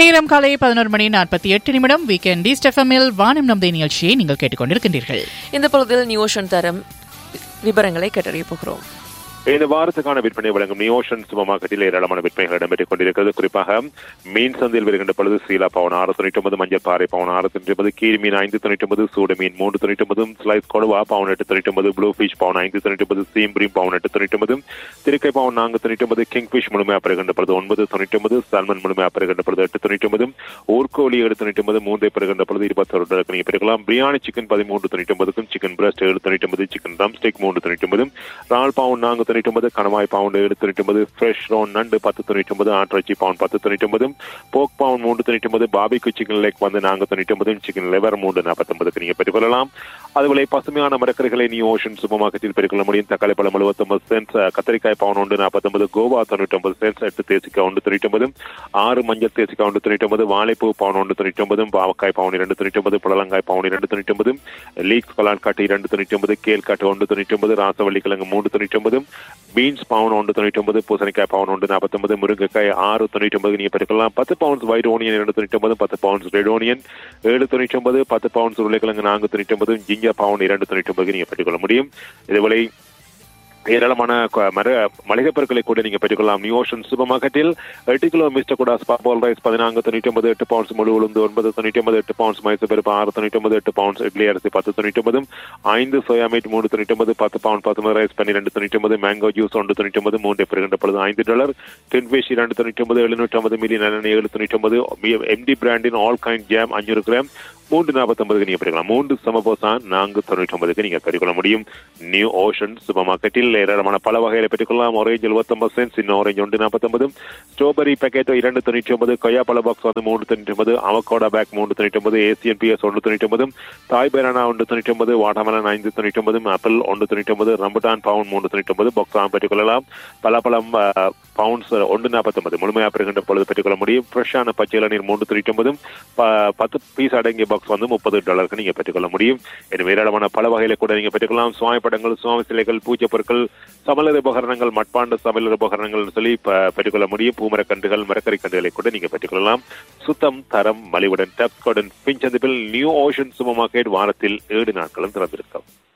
நேரம் காலை பதினோரு மணி நாற்பத்தி எட்டு நிமிடம் வீக்கெண்ட் ஈஸ்ட் எஃப்எம்மில் வானம் நம்பதை நிகழ்ச்சியை நீங்கள் கேட்டுக்கொண்டிருக்கின்றீர்கள் இந்த பொழுதில் நியூஷன் தரம் விவரங்களை கேட்டறிய போகிறோம் இந்த வாரத்துக்கான விற்பனை வழங்கும் நியோஷன் சூப்பர் மார்க்கெட்டில் ஏராளமான விற்பனைகள் இடம்பெற்றுக் கொண்டிருக்கிறது குறிப்பாக மீன் சந்தையில் வருகின்ற பொழுது சீலா பவுன் ஆறு தொண்ணூற்றி ஒன்பது மஞ்சள் பாறை பவுன் ஆறு தொண்ணூற்றி ஒன்பது கீழ் மீன் ஐந்து தொண்ணூற்றி ஒன்பது சூடு மீன் மூன்று தொண்ணூற்றி ஒன்பது ஸ்லைஸ் கொடுவா பவுன் எட்டு தொண்ணூற்றி ஒன்பது ப்ளூ ஃபிஷ் பவுன் ஐந்து தொண்ணூற்றி ஒன்பது சீம்பிரி பவுன் எட்டு தொண்ணூற்றி ஒன்பது திருக்கை பவுன் நான்கு தொண்ணூற்றி ஒன்பது கிங் ஃபிஷ் முழுமையாக பெறுகின்ற பொழுது ஒன்பது தொண்ணூற்றி ஒன்பது சால்மன் முழுமையாக பெறுகின்ற பொழுது எட்டு தொண்ணூற்றி ஒன்பது ஊர்கோழி ஏழு தொண்ணூற்றி ஒன்பது மூன்றை பெறுகின்ற பொழுது இருபத்தொரு டாலருக்கு நீங்கள் பெருக்கலாம் பிரியாணி சிக்கன் பதிமூன்று தொண்ணூற்றி ஒன்பதுக்கும் சிக்கன் பிரஸ்ட் ஏழு தொண்ணூற்றி ஒன்பது சிக்கன் ரம் ஸ்டிக் மூன்று தொண்ணூற்றி ஒன்பது ரால் பவுன் நான்கு தொண்ணூற்றி ஒன்பது கணவாய் பவுண்ட் ஏழு தொண்ணூற்றி ஒன்பது ஃப்ரெஷ் ரோன் நண்டு பத்து தொண்ணூற்றி ஒன்பது ஆட்டிறைச்சி பவுன் பத்து தொண்ணூற்றி ஒன்பது போக் பவுன் மூன்று தொண்ணூற்றி ஒன்பது பாபிக்கு சிக்கன் லெக் வந்து நான்கு தொண்ணூற்றி ஒன்பது சிக்கன் லெவர் மூன்று நாற்பத்தொன்பதுக்கு நீங்கள் பெற்றுக்கொள்ளலாம் அதுபோல பசுமையான மரக்கறிகளை நீ ஓஷன் சூப்பர் மார்க்கெட்டில் பெற்றுக்கொள்ள முடியும் தக்காளி பழம் எழுபத்தொன்பது சென்ஸ் கத்திரிக்காய் பவுன் ஒன்று நாற்பத்தொன்பது கோவா தொண்ணூற்றி ஒன்பது சென்ஸ் எட்டு தேசிக்காய் ஒன்று தொண்ணூற்றி ஒன்பது ஆறு மஞ்சள் தேசிக்காய் ஒன்று தொண்ணூற்றி ஒன்பது வாழைப்பூ பவுன் ஒன்று தொண்ணூற்றி ஒன்பது பாவக்காய் பவுன் இரண்டு தொண்ணூற்றி ஒன்பது புடலங்காய் பவுன் இரண்டு தொண்ணூற்றி ஒன்பது லீக்ஸ் கலான் காட்டு இரண்டு தொண்ணூற்றி ஒன்பது கேல் காட்டு ஒன்று தொண்ணூற்றி ஒன்பது ராசவள்ளி கிழங்கு மூன்று தொண்ணூற்றி ஒன்பது பீன்ஸ் பவுன் ஒன்று தொண்ணூற்றி ஒன்பது பூசணிக்காய் பவுன் ஒன்று நாற்பத்தொன்பது முருங்கைக்காய் ஆறு தொண்ணூற்றி ஒன்பது நீங்கள் பெற்றுக்கலாம் பத்து பவுன்ஸ் ஒயிட் ஓனியன் இரண்டு தொண்ணூற்றி ஒன்பது பத்து பவுன்ஸ் ரெட் ஓனியன் ஏழு தொண்ணூற்றி ஒன்பது பத்து பவுன்ஸ் உருளைக்கிழங்கு நான்கு தொண்ணூற்றி ஒன்பது ஜிஞ்சர் பவுன் இரண்டு தொண்ணூற்றி ஒன்பது நீங்கள் பெற்றுக்கொள்ள முடியும் இதுவரை ஏராளமான க- மர மளிகை பொருட்களை கூட நீங்க பெற்றுக்கொள்ளலாம் நியூ ஓஷன் சூப்பர் மார்க்கெட்டில் எட்டு கிலோ மிஸ்டர் குடாஸ் பால் ரைஸ் பதினான்கு தொண்ணூற்றி ஒன்பது எட்டு பவுன்ஸ் முழு உளுந்து ஒன்பது தொண்ணூற்றி ஒன்பது எட்டு பவுன்ஸ் மைசூர் பருப்பு ஆறு தொண்ணூற்றி ஒன்பது எட்டு பவுன்ஸ் இட்லி அரிசி பத்து தொண்ணூற்றி ஒன்பது ஐந்து சோயா மீட் மூணு தொண்ணூற்றி ஒன்பது பத்து பவுண்ட் பத்து ரைஸ் பன்னிரெண்டு தொண்ணூற்றி ஒன்பது மேங்கோ ஜூஸ் ஒன்று தொண்ணூற்றி ஒன்பது மூன்று பெறுகின்ற பொழுது ஐந்து டாலர் டென் ஃபிஷ் இரண்டு தொண்ணூற்றி ஒன்பது எழுநூற்றி ஐம்பது மில்லி நல்லெண்ணெய் ஏழு தொண்ணூற்றி ஒன்பது எம்டி பிராண்டின் ஆல் கைண்ட் ஜாம் அஞ்சூறு கிராம் மூன்று நாற்பத்தொன்பதுக்கு நீங்க பெற்றுக்கலாம் மூன்று சமபோசா நான்கு தொண்ணூற்றி ஒன்பதுக்கு நீங்க பெற்றுக்கொள்ள முடியும் நியூ ஓஷன் சூப்பர் மார்க்கெட்டில் ஏராளமான பல வகைகளை பெற்றுக்கொள்ளலாம் ஆரஞ்சு எழுபத்தொன்பது சென்ஸ் இன்னும் ஆரஞ்சு ஒன்று நாற்பத்தொன்பது ஸ்ட்ராபெரி பேக்கெட் இரண்டு தொண்ணூற்றி ஒன்பது கொய்யா பழ பாக்ஸ் வந்து மூன்று தொண்ணூற்றி ஒன்பது அவகோடா பேக் மூன்று தொண்ணூற்றி ஒன்பது ஏசியன் பிஎஸ் ஒன்று தொண்ணூற்றி ஒன்பது தாய் பேரானா ஒன்று தொண்ணூற்றி ஒன்பது வாட்டர்மெலன் ஐந்து தொண்ணூற்றி ஒன்பது ஆப்பிள் ஒன்று தொண்ணூற்றி ஒன்பது ரம்புட்டான் பவுன் மூன்று தொண்ணூற்றி ஒன்பது பாக்ஸ் பெற்றுக்கொள்ளலாம் பலாப்பழம் பவுன்ஸ் ஒன்று நாற்பத்தொன்பது முழுமையாக பெறுகின்ற பொழுது பெற்றுக்கொள்ள முடியும் ஃப்ரெஷ்ஷான பச்சை இளநீர் மூன்று தொண்ணூற்றி ஒன்பதும் ப- பத்து பீஸ் அடங்கிய பாக்ஸ் வந்து முப்பது டாலருக்கு நீங்க பெற்றுக்கொள்ள முடியும் எனவே ஏராளமான பல வகையில கூட நீங்க பெற்றுக்கலாம் சுவாமி படங்கள் சுவாமி சிலைகள் பூஜை பொருட்கள் சமையல் உபகரணங்கள் மட்பாண்ட சமையல் உபகரணங்கள் சொல்லி ப- பெற்றுக்கொள்ள முடியும் பூமரக்கன்றுகள் மரக்கறி கன்றுகளை கூட நீங்க பெற்றுக்கொள்ளலாம் சுத்தம் தரம் மலிவுடன் டப்ஸ்கோடன் பிஞ்சந்திப்பில் நியூ ஓஷன் சூப்பர் மார்க்கெட் வாரத்தில் ஏழு நாட்களும் திறந்திருக்கும்